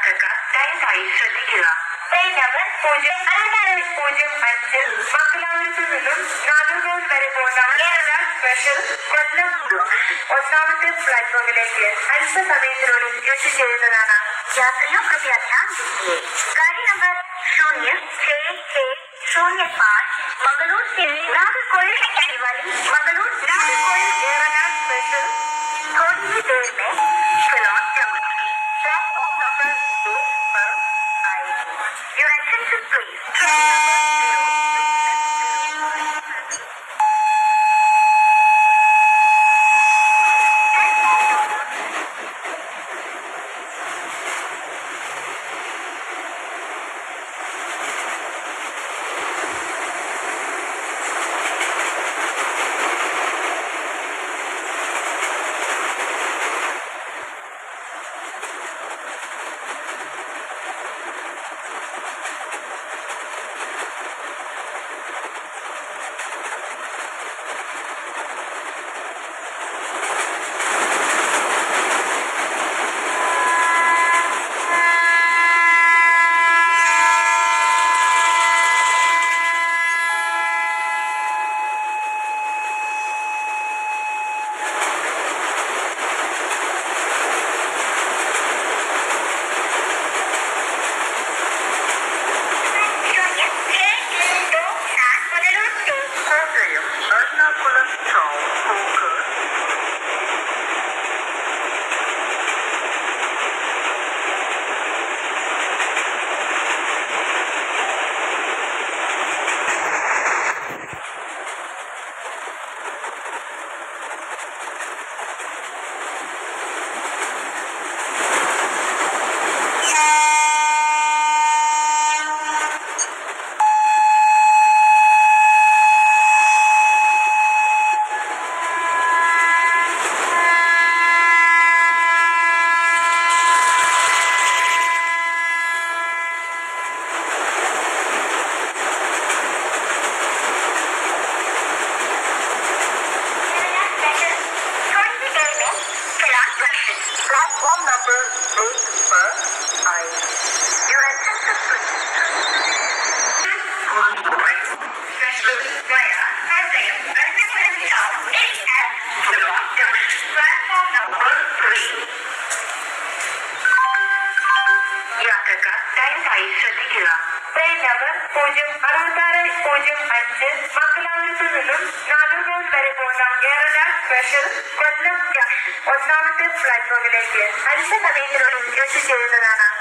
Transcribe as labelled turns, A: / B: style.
A: യാത്രക്കാർ ദയവായി ശ്രദ്ധിക്കുക ട്രെയിൻ നമ്പർ പൂജ്യം അറുപത്താറ് പൂജ്യം അഞ്ച് മംഗലാപുരത്ത് നിന്നും നാഗർകോവിൽ വരെ പോകുന്ന കേരള സ്പെഷ്യൽ കൊല്ലം ഒന്നാമത്തെ പ്ലാറ്റ്ഫോമിലേക്ക് അല്പസമയത്തിനുള്ളിൽ എത്തിച്ചേരുന്നതാണ്
B: यात्रियों कृपया ध्यान दीजिए गाड़ी नंबर शून्य छः छः शून्य पाँच मंगलूर से नागरकोइल जाने वाली मंगलूर
A: നാഗർകോവിൽ കേരള സ്പെഷ്യൽ
B: थोड़ी ही देर में शिलोंग जंक्शन
A: प्लेटफॉर्म नंबर दो पर आएगी
B: Your attention please. Train number zero. शून्य छः दो सात मंगलूर से
A: കോട്ടയം എറണാകുളം ടൗൺ പോക്ക്
B: स्पेशल थोड़ी ही देर में शिलोंग जंक्शन
A: प्लेटफॉर्म नंबर एक पर आएगी
B: Your attention please.
A: Special via Kottayam, Ernakulam Town, AS, Shillong Junction, platform number three. യാത്രക്കാർ ദയവായി ശ്രദ്ധിക്കുക ട്രെയിൻ നമ്പർ പൂജ്യം അറുപത്താറ് പൂജ്യം അഞ്ച് മംഗലാപുരത്ത് നിന്നും നാഗർകോവിൽ വരെ പോകുന്ന കേരള സ്പെഷ്യൽ കൊല്ലം ജംഗ്ഷൻ ഒന്നാമത്തെ പ്ലാറ്റ്ഫോമിലേക്ക് അല്പസമയത്തിനുള്ളിൽ എത്തിച്ചേരുന്നതാണ്